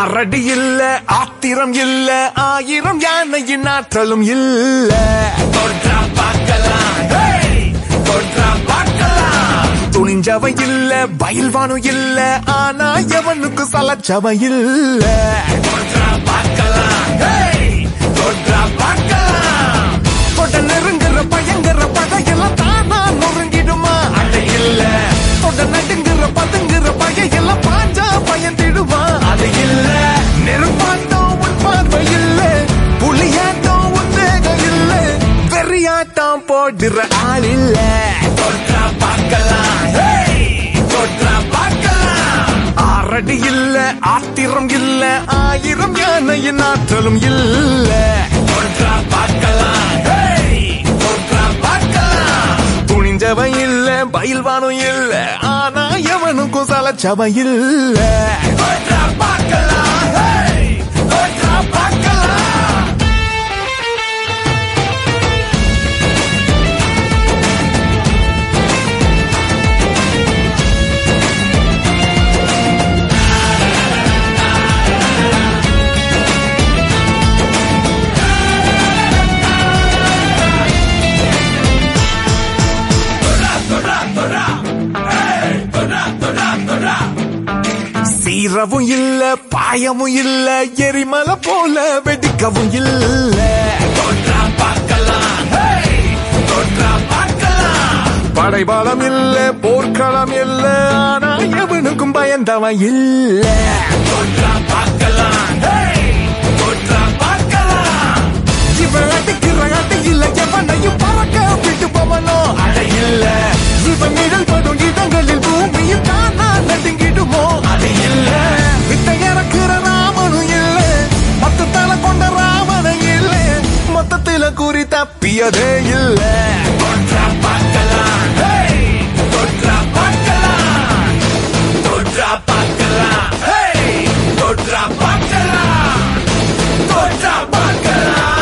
ஆறடி இல்ல ஆத்திரம் இல்ல ஆயிரம் யானையின் ஆற்றலும் இல்ல தொற்றா பார்க்கலாம் hey! தொற்றா பார்க்கலாம் துணிஞ்சவ இல்ல பயில்வானு இல்ல ஆனா எவனுக்கு சலச்சவ இல்ல தொற்றா பார்க்கலாம் hey! தொற்றா பார்க்கலாம் தொட்ட நெருங்குற பயங்கர பகையெல்லாம் தானா நொறுங்கிடுமா அட இல்ல தொட்ட நடுங்குற பதுங்குற பகையெல்லாம் பாஞ்சா பயந்திடுமா அது இல்ல நெருப்பாட்டம் உன் பார்வை இல்ல புலியாட்டம் உன் தேகம் இல்ல வெறியாட்டம் போடுற ஆள் இல்ல தொற்றா பார்க்கலாம் hey! தொற்றா பார்க்கலாம் ஆறடி இல்ல ஆத்திரம் இல்ல ஆயிரம் யானையின் ஆற்றலும் இல்ல தொற்றா பார்க்கலாம் hey! தொற்றா பார்க்கலாம் துணிஞ்சவ இல்ல பயில்வானும் இல்ல ஆனா எவனுக்கும் சலச்சவ இல்ல தொற்றா பார்க்கலாம் hey! தொற்றா பார்க்கலாம் சீரவும் இல்ல பாயமும் இல்ல எரிமலை போல வெடிக்கவும் இல்ல தொற்றா பார்க்கலாம் hey! தொற்றா பார்க்கலாம் படைபாலம் இல்ல போர்க்களம் இல்ல ஆனா எவனுக்கும் பயந்தவன் இல்ல தொற்றா பார்க்கலாம் hey! தொற்றா பார்க்கலாம் இவன் அடிக்கிற அடி இல்ல எவனையும் பறக்க விட்டு போவனோ அட இல்ல இவன் நிழல் படும் இடங்களில் பூமியில் தானா நடுங்கிடுமோ அது இல்ல விட்ட இறக்குற ராமனும் இல்ல மொத்த தலை கொண்ட ராமனை இல்ல மொத்தத்தில குறி தப்பியதே இல்ல தொற்றா பார்க்கலாம் hey! தொற்றா பார்க்கலாம் தொற்றா பார்க்கலாம் hey! தொற்றா பார்க்கலாம் தொற்றா பார்க்கலாம்